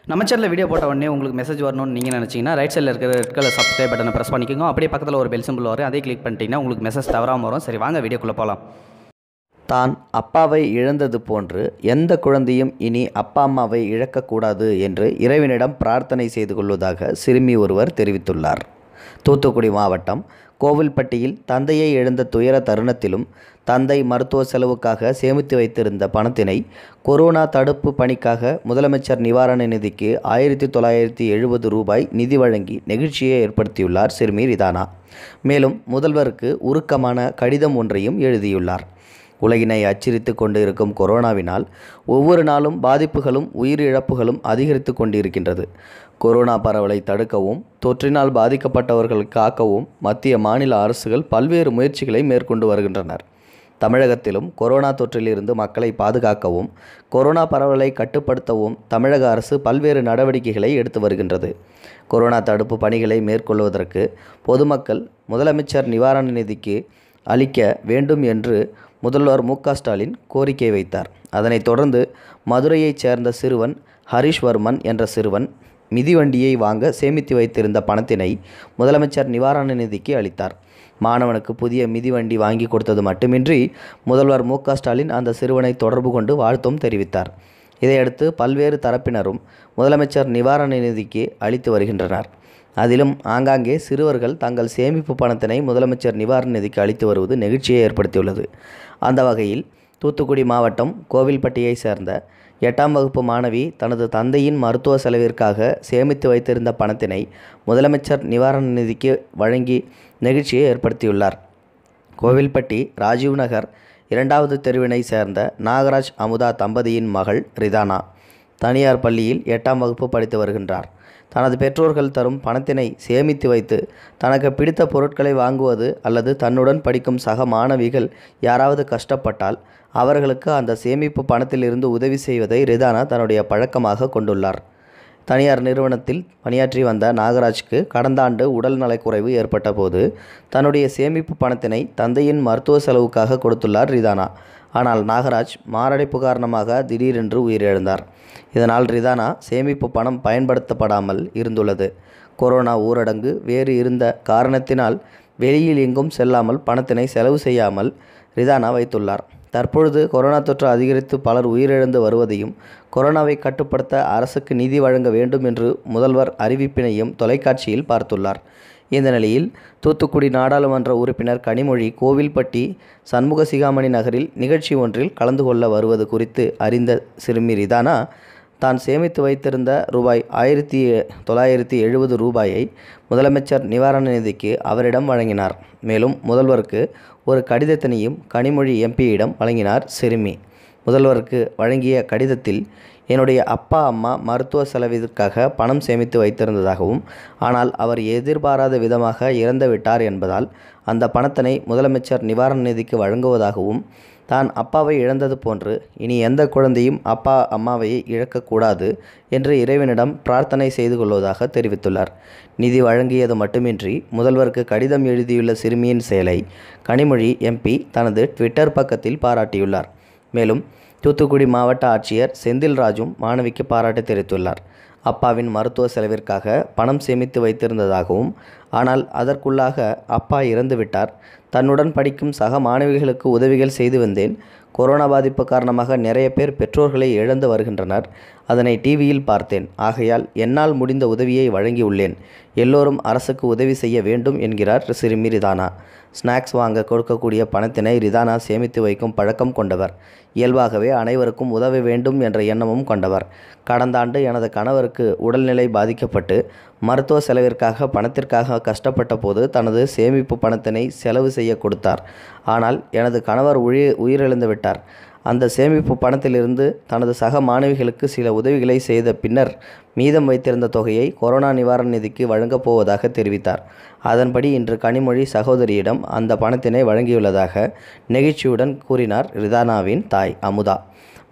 நம்ம சேனலில் வீடியோ போட்ட உடனே உங்களுக்கு மெசேஜ் வரணும்னு நீங்கள் நினச்சிங்கன்னா ரைட் சைடில் இருக்கிற ரெட் கலர் சப்ஸ்கிரைப் பட்டனை ப்ரெஸ் பண்ணிக்கோங்க அப்படியே பக்கத்தில் ஒரு பெல் சிம்பிள் வரும் அதே கிளிக் பண்ணிட்டீங்கன்னா உங்களுக்கு மெசேஜ் தவறாமல் வரும் சரி வாங்க வீடியோக்குள்ளே போகலாம் தான் அப்பாவை இழந்தது போன்று எந்த குழந்தையும் இனி அப்பா அம்மாவை இழக்கக்கூடாது என்று இறைவனிடம் பிரார்த்தனை செய்து கொள்வதாக சிறுமி ஒருவர் தெரிவித்துள்ளார் தூத்துக்குடி மாவட்டம் கோவில்பட்டியில் தந்தையை இழந்த துயர தருணத்திலும் தந்தை மருத்துவ செலவுக்காக சேமித்து வைத்திருந்த பணத்தினை கொரோனா தடுப்பு பணிக்காக முதலமைச்சர் நிவாரண நிதிக்கு ஆயிரத்தி தொள்ளாயிரத்தி எழுபது ரூபாய் நிதி வழங்கி நெகிழ்ச்சியை ஏற்படுத்தியுள்ளார் சிறுமி ரிதானா மேலும் முதல்வருக்கு உருக்கமான கடிதம் ஒன்றையும் எழுதியுள்ளார் உலகினை அச்சுறுத்தி கொண்டு இருக்கும் கொரோனாவினால் ஒவ்வொரு நாளும் பாதிப்புகளும் உயிரிழப்புகளும் அதிகரித்து கொண்டிருக்கின்றது கொரோனா பரவலை தடுக்கவும் தொற்றினால் பாதிக்கப்பட்டவர்கள் காக்கவும் மத்திய மாநில அரசுகள் பல்வேறு முயற்சிகளை மேற்கொண்டு வருகின்றனர் தமிழகத்திலும் கொரோனா தொற்றிலிருந்து மக்களை பாதுகாக்கவும் கொரோனா பரவலை கட்டுப்படுத்தவும் தமிழக அரசு பல்வேறு நடவடிக்கைகளை எடுத்து வருகின்றது கொரோனா தடுப்பு பணிகளை மேற்கொள்வதற்கு பொதுமக்கள் முதலமைச்சர் நிவாரண நிதிக்கு அளிக்க வேண்டும் என்று முதல்வர் மு க ஸ்டாலின் கோரிக்கை வைத்தார் அதனைத் தொடர்ந்து மதுரையைச் சேர்ந்த சிறுவன் ஹரிஷ்வர்மன் என்ற சிறுவன் மிதிவண்டியை வாங்க சேமித்து வைத்திருந்த பணத்தினை முதலமைச்சர் நிவாரண நிதிக்கு அளித்தார் மாணவனுக்கு புதிய மிதிவண்டி வாங்கி கொடுத்தது மட்டுமின்றி முதல்வர் மு க ஸ்டாலின் அந்த சிறுவனை தொடர்பு கொண்டு வாழ்த்தும் தெரிவித்தார் இதையடுத்து பல்வேறு தரப்பினரும் முதலமைச்சர் நிவாரண நிதிக்கு அளித்து வருகின்றனர் அதிலும் ஆங்காங்கே சிறுவர்கள் தங்கள் சேமிப்பு பணத்தினை முதலமைச்சர் நிவாரண நிதிக்கு அளித்து வருவது நெகிழ்ச்சியை ஏற்படுத்தியுள்ளது அந்த வகையில் தூத்துக்குடி மாவட்டம் கோவில்பட்டியை சேர்ந்த எட்டாம் வகுப்பு மாணவி தனது தந்தையின் மருத்துவ செலவிற்காக சேமித்து வைத்திருந்த பணத்தினை முதலமைச்சர் நிவாரண நிதிக்கு வழங்கி நெகிழ்ச்சியை ஏற்படுத்தியுள்ளார் கோவில்பட்டி ராஜீவ் நகர் இரண்டாவது தெருவினை சேர்ந்த நாகராஜ் அமுதா தம்பதியின் மகள் ரிதானா தனியார் பள்ளியில் எட்டாம் வகுப்பு படித்து வருகின்றார் தனது பெற்றோர்கள் தரும் பணத்தினை சேமித்து வைத்து தனக்கு பிடித்த பொருட்களை வாங்குவது அல்லது தன்னுடன் படிக்கும் சக மாணவிகள் யாராவது கஷ்டப்பட்டால் அவர்களுக்கு அந்த சேமிப்பு பணத்திலிருந்து உதவி செய்வதை ரிதானா தன்னுடைய பழக்கமாக கொண்டுள்ளார் தனியார் நிறுவனத்தில் பணியாற்றி வந்த நாகராஜ்க்கு கடந்த ஆண்டு உடல் நலக்குறைவு ஏற்பட்ட போது தன்னுடைய சேமிப்பு பணத்தினை தந்தையின் மருத்துவ செலவுக்காக கொடுத்துள்ளார் ரிதானா ஆனால் நாகராஜ் மாரடைப்பு காரணமாக திடீரென்று உயிரிழந்தார் இதனால் ரிதானா சேமிப்பு பணம் பயன்படுத்தப்படாமல் இருந்துள்ளது கொரோனா ஊரடங்கு வேறு இருந்த காரணத்தினால் வெளியில் எங்கும் செல்லாமல் பணத்தினை செலவு செய்யாமல் ரிதானா வைத்துள்ளார் தற்பொழுது கொரோனா தொற்று அதிகரித்து பலர் உயிரிழந்து வருவதையும் கொரோனாவை கட்டுப்படுத்த அரசுக்கு நிதி வழங்க வேண்டும் என்று முதல்வர் அறிவிப்பினையும் தொலைக்காட்சியில் பார்த்துள்ளார் இந்த நிலையில் தூத்துக்குடி நாடாளுமன்ற உறுப்பினர் கனிமொழி கோவில்பட்டி சண்முக சிகாமணி நகரில் நிகழ்ச்சி ஒன்றில் கலந்து கொள்ள வருவது குறித்து அறிந்த சிறுமி ரிதானா தான் சேமித்து வைத்திருந்த ரூபாய் ஆயிரத்தி தொள்ளாயிரத்தி எழுபது ரூபாயை முதலமைச்சர் நிவாரண நிதிக்கு அவரிடம் வழங்கினார் மேலும் முதல்வருக்கு ஒரு கடிதத்தினையும் கனிமொழி எம்பியிடம் வழங்கினார் சிறுமி முதல்வருக்கு வழங்கிய கடிதத்தில் என்னுடைய அப்பா அம்மா மருத்துவ செலவிற்காக பணம் சேமித்து வைத்திருந்ததாகவும் ஆனால் அவர் எதிர்பாராத விதமாக இறந்துவிட்டார் என்பதால் அந்த பணத்தினை முதலமைச்சர் நிவாரண நிதிக்கு வழங்குவதாகவும் தான் அப்பாவை இழந்தது போன்று இனி எந்த குழந்தையும் அப்பா அம்மாவை இழக்கக்கூடாது என்று இறைவனிடம் பிரார்த்தனை செய்து கொள்வதாக தெரிவித்துள்ளார் நிதி வழங்கியது மட்டுமின்றி முதல்வருக்கு கடிதம் எழுதியுள்ள சிறுமியின் செயலை கனிமொழி எம்பி தனது ட்விட்டர் பக்கத்தில் பாராட்டியுள்ளார் மேலும் தூத்துக்குடி மாவட்ட ஆட்சியர் செந்தில் ராஜும் மாணவிக்கு பாராட்டு தெரிவித்துள்ளார் அப்பாவின் மருத்துவ செலவிற்காக பணம் சேமித்து வைத்திருந்ததாகவும் ஆனால் அதற்குள்ளாக அப்பா இறந்துவிட்டார் தன்னுடன் படிக்கும் சக மாணவிகளுக்கு உதவிகள் செய்து வந்தேன் கொரோனா பாதிப்பு காரணமாக நிறைய பேர் பெற்றோர்களை இழந்து வருகின்றனர் அதனை டிவியில் பார்த்தேன் ஆகையால் என்னால் முடிந்த உதவியை வழங்கியுள்ளேன் எல்லோரும் அரசுக்கு உதவி செய்ய வேண்டும் என்கிறார் சிறுமி ரிதானா ஸ்நாக்ஸ் வாங்க கொடுக்கக்கூடிய பணத்தினை ரிதானா சேமித்து வைக்கும் பழக்கம் கொண்டவர் இயல்பாகவே அனைவருக்கும் உதவ வேண்டும் என்ற எண்ணமும் கொண்டவர் கடந்த ஆண்டு எனது கணவருக்கு உடல்நிலை பாதிக்கப்பட்டு மருத்துவ செலவிற்காக பணத்திற்காக கஷ்டப்பட்ட போது தனது சேமிப்பு பணத்தினை செலவு செய்ய கொடுத்தார் ஆனால் எனது கணவர் உயிர் உயிரிழந்து விட்டார் அந்த சேமிப்பு பணத்திலிருந்து தனது சக மாணவிகளுக்கு சில உதவிகளை செய்த பின்னர் மீதம் வைத்திருந்த தொகையை கொரோனா நிவாரண நிதிக்கு வழங்கப் போவதாக தெரிவித்தார் அதன்படி இன்று கனிமொழி சகோதரியிடம் அந்த பணத்தினை வழங்கியுள்ளதாக நெகிழ்ச்சியுடன் கூறினார் ரிதானாவின் தாய் அமுதா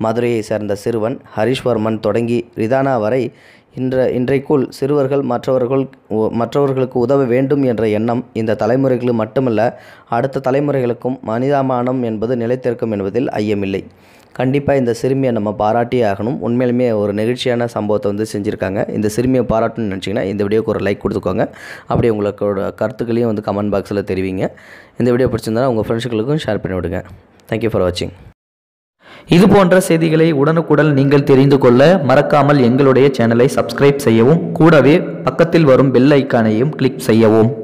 மதுரையை சேர்ந்த சிறுவன் ஹரிஷ்வர்மன் தொடங்கி ரிதானா வரை இன்ற இன்றைக்குள் சிறுவர்கள் மற்றவர்கள் உ- மற்றவர்களுக்கு உதவ வேண்டும் என்ற எண்ணம் இந்த தலைமுறைகளுக்கு மட்டுமல்ல அடுத்த தலைமுறைகளுக்கும் மனிதாமானம் என்பது நிலைத்திருக்கும் என்பதில் ஐயமில்லை கண்டிப்பாக இந்த சிறுமியை நம்ம பாராட்டியே ஆகணும் உண்மையிலுமே ஒரு நெகிழ்ச்சியான சம்பவத்தை வந்து செஞ்சுருக்காங்க இந்த சிறுமியை பாராட்டணும்னு நினச்சிங்கன்னா இந்த வீடியோக்கு ஒரு லைக் கொடுத்துக்கோங்க அப்படியே உங்களோட கருத்துக்களையும் வந்து கமெண்ட் பாக்ஸில் தெரிவிங்க இந்த வீடியோ பிடிச்சிருந்தா உங்கள் ஃப்ரெண்ட்ஸுகளுக்கும் ஷேர் பண்ணி விடுங்க தேங்க்யூ ஃபார் வாட்சிங் இது போன்ற செய்திகளை உடனுக்குடன் நீங்கள் தெரிந்து கொள்ள மறக்காமல் எங்களுடைய சேனலை சப்ஸ்கிரைப் செய்யவும் கூடவே பக்கத்தில் வரும் பெல் ஐக்கானையும் கிளிக் செய்யவும்